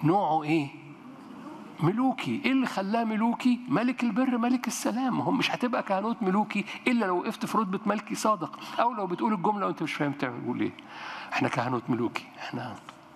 نوعه ايه ملوكي ايه اللي خلاه ملوكي ملك البر ملك السلام هم مش هتبقى كهنوت ملوكي الا لو وقفت في رتبه ملكي صادق او لو بتقول الجمله وانت مش فاهم تعمل ايه احنا كهنوت ملوكي احنا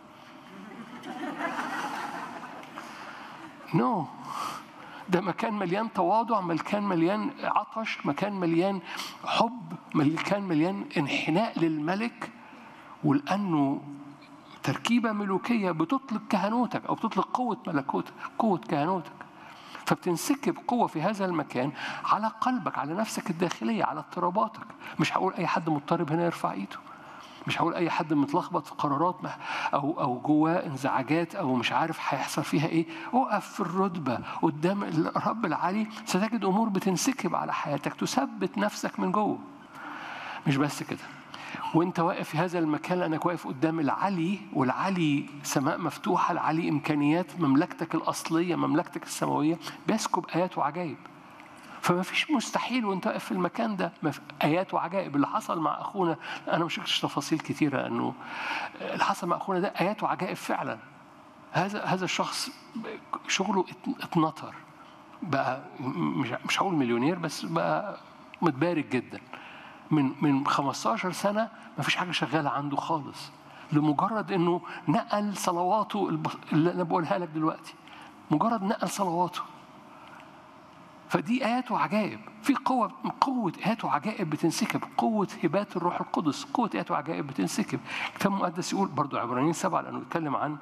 نو no. ده مكان مليان تواضع مكان مليان عطش مكان مليان حب مكان مليان انحناء للملك ولانه تركيبه ملوكيه بتطلق كهنوتك او بتطلق قوه ملكوتك قوه كهنوتك فبتنسكب قوة في هذا المكان على قلبك على نفسك الداخلية على اضطراباتك مش هقول أي حد مضطرب هنا يرفع إيده مش هقول اي حد متلخبط في قرارات او او جواه انزعاجات او مش عارف هيحصل فيها ايه اقف في الرتبه قدام الرب العلي ستجد امور بتنسكب على حياتك تثبت نفسك من جوه مش بس كده وانت واقف في هذا المكان لانك واقف قدام العلي والعلي سماء مفتوحه العلي امكانيات مملكتك الاصليه مملكتك السماويه بيسكب ايات وعجائب فما فيش مستحيل وانت واقف في المكان ده ايات وعجائب اللي حصل مع اخونا انا ما شفتش تفاصيل كثيره انه اللي حصل مع اخونا ده ايات وعجائب فعلا هذا هذا الشخص شغله اتنطر بقى مش مش هقول مليونير بس بقى متبارك جدا من من 15 سنه ما فيش حاجه شغاله عنده خالص لمجرد انه نقل صلواته اللي انا بقولها لك دلوقتي مجرد نقل صلواته فدي آيات وعجائب في قوة قوة آيات وعجائب بتنسكب قوة هبات الروح القدس قوة آيات وعجائب بتنسكب الكتاب المقدس يقول برضو عبرانيين سبعة لأنه يتكلم عن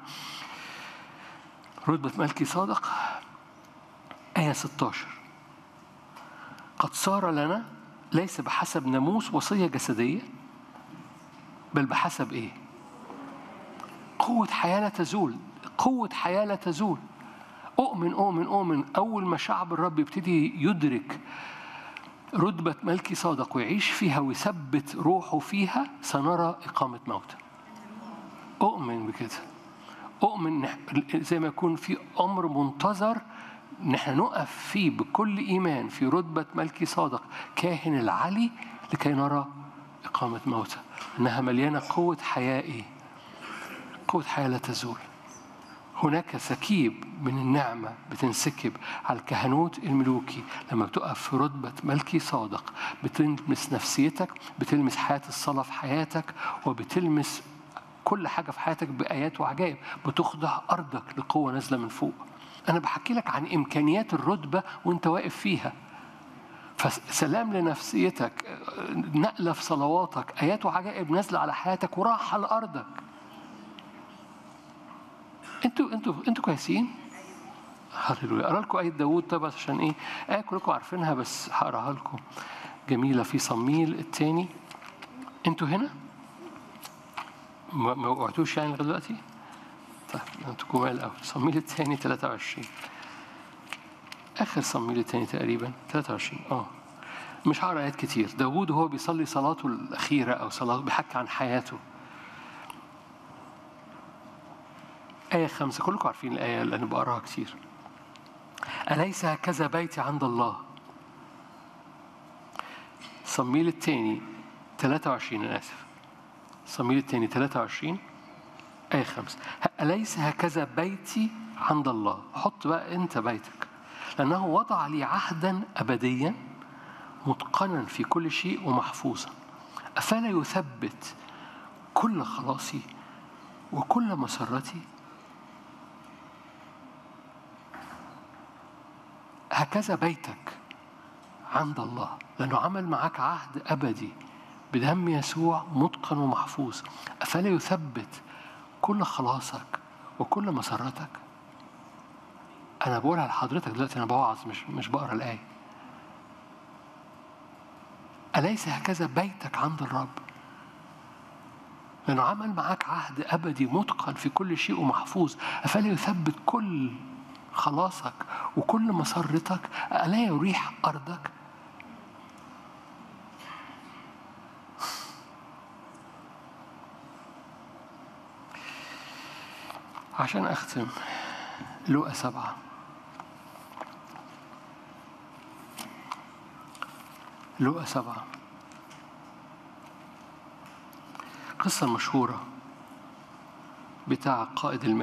رتبة ملكي صادق آية 16 قد صار لنا ليس بحسب ناموس وصية جسدية بل بحسب إيه؟ قوة حياة لا تزول قوة حياة لا تزول أؤمن أؤمن أؤمن أول ما شعب الرب يبتدي يدرك رتبة ملكي صادق ويعيش فيها ويثبت روحه فيها سنرى إقامة موتى أؤمن بكده أؤمن زي ما يكون في أمر منتظر نحن نقف فيه بكل إيمان في رتبة ملكي صادق كاهن العلي لكي نرى إقامة موتى إنها مليانة قوة حياة إيه؟ قوة حياة لا تزول هناك سكيب من النعمة بتنسكب على الكهنوت الملوكي لما بتقف في رتبة ملكي صادق بتلمس نفسيتك بتلمس حياة الصلاة في حياتك وبتلمس كل حاجة في حياتك بآيات وعجائب بتخضع أرضك لقوة نازلة من فوق أنا بحكي لك عن إمكانيات الرتبة وأنت واقف فيها فسلام لنفسيتك نقلة في صلواتك آيات وعجائب نازلة على حياتك وراحة لأرضك انتوا انتوا انتوا كويسين؟ هللويا اقرا لكم ايه داوود طب عشان ايه؟ ايه كلكم عارفينها بس هقراها لكم جميله في صميل الثاني انتوا هنا؟ ما وقعتوش يعني لغايه دلوقتي؟ طيب انتوا جمال قوي صميل الثاني 23 اخر صميل الثاني تقريبا 23 اه مش هقرا ايات كتير داوود وهو بيصلي صلاته الاخيره او صلاه بيحكي عن حياته آية خمسة كلكم عارفين الآية اللي أنا بقراها كتير أليس هكذا بيتي عند الله صميل الثاني 23 أنا آسف صميل الثاني 23 آية خمسة أليس هكذا بيتي عند الله حط بقى أنت بيتك لأنه وضع لي عهدا أبديا متقنا في كل شيء ومحفوظا أفلا يثبت كل خلاصي وكل مسرتي هكذا بيتك عند الله لأنه عمل معك عهد أبدي بدم يسوع متقن ومحفوظ أفلا يثبت كل خلاصك وكل مسرتك أنا بقولها لحضرتك دلوقتي أنا بوعظ مش مش بقرا الآية أليس هكذا بيتك عند الرب لأنه عمل معك عهد أبدي متقن في كل شيء ومحفوظ أفلا يثبت كل خلاصك وكل مسرتك ألا يريح أرضك عشان أختم لقى سبعة لقى سبعة قصة مشهورة بتاع قائد الم